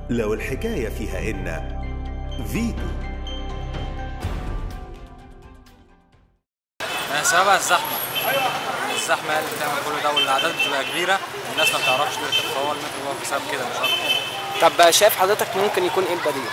لو الحكاية فيها إن فيتو سبب الزحمة الزحمة هي اللي بتعمل كل ده والأعداد بتبقى كبيرة والناس ما بتعرفش تركب فهو المترو واقف بسبب كده مش أكتر طب شايف حضرتك ممكن يكون ايه البديل؟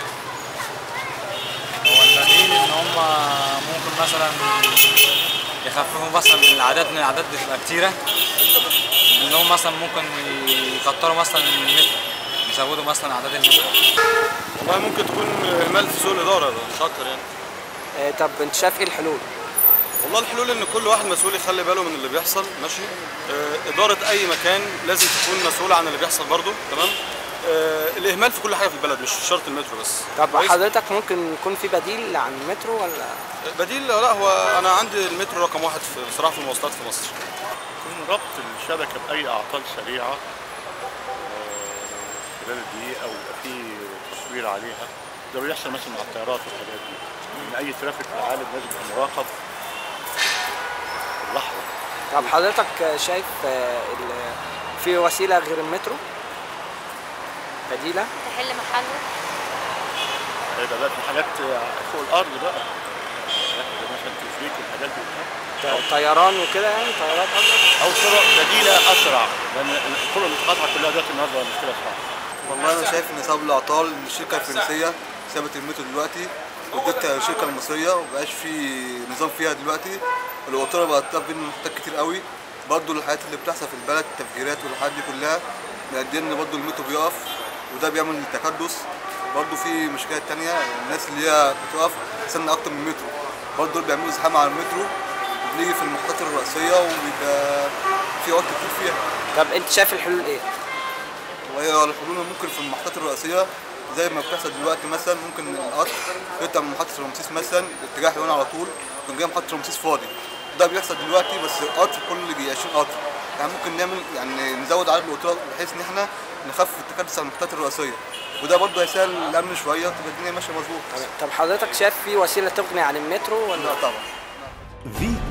هو البديل إن هم ممكن مثلا يخففوا مثلا من الأعداد إن الأعداد بتبقى كتيرة إنهم مثلا ممكن يكتروا مثلا من المترو يزودوا مثلا أعداد المترو والله ممكن تكون اهمال في سوق الاداره مش اكتر يعني آه، طب انت شايف ايه الحلول؟ والله الحلول ان كل واحد مسؤول يخلي باله من اللي بيحصل ماشي آه، اداره اي مكان لازم تكون مسؤوله عن اللي بيحصل برضه تمام آه، الاهمال في كل حاجه في البلد مش شرط المترو بس طب كويس؟ حضرتك ممكن يكون في بديل عن المترو ولا بديل لا هو انا عندي المترو رقم واحد في بصراحه في المواصلات في مصر يكون ربط الشبكه باي اعطال سريعه آه، خلال الدقيقه او يبقى في تصوير عليها ده بيحصل مثلا مع الطيارات والحاجات دي ان اي ترافيك في العالم لازم يبقى مراقب في اللحظه طب حضرتك شايف آه، ال- في وسيله غير المترو؟ بديله؟ تحل محله هيبقى بقى في حاجات فوق الارض بقى حاجات زي مثلا تفريك والحاجات دي ط- طيران وكده يعني طيارات قصدك؟ او طرق بديله اسرع لان الطرق المتقاطعه كلها دلوقتي النهارده مشكله صعبه والله انا شايف ان سبب الاعطال ان الشركه الفرنسيه سابت المترو دلوقتي وادت الشركه المصريه ومبقاش في نظام فيها دلوقتي القطوره بقت تطلب منه محتاج كتير قوي برضو الحاجات اللي بتحصل في البلد التفجيرات والحاجات دي كلها مؤديه ان برضو المترو بيقف وده بيعمل تكدس برضو في مشكله تانية الناس اللي هي بتقف تستنى اكتر من المترو برضو دول بيعملوا زحام على المترو وبنيجي في المحطات الرئيسيه وبيبقى في وقت كتير فيها طب انت شايف الحلول ايه؟ وهي الحلول ممكن في المحطات الرئيسيه زي ما بتحصل دلوقتي مثلا ممكن القطر يطلع من محطه رمسيس مثلا اتجاه حلوان على طول يكون جاي محطه رمسيس فاضي ده بيحصل دلوقتي بس القطر كل يجي 20 قطر يعني ممكن نعمل يعني نزود عدد القطارات بحيث ان احنا نخفف التكدس على المحطات الرئيسيه وده برضه هيسهل الامن شويه وتبقى الدنيا ماشيه مظبوط طب حضرتك شايف في وسيله تغني عن المترو ولا؟ لا طبعا فيتو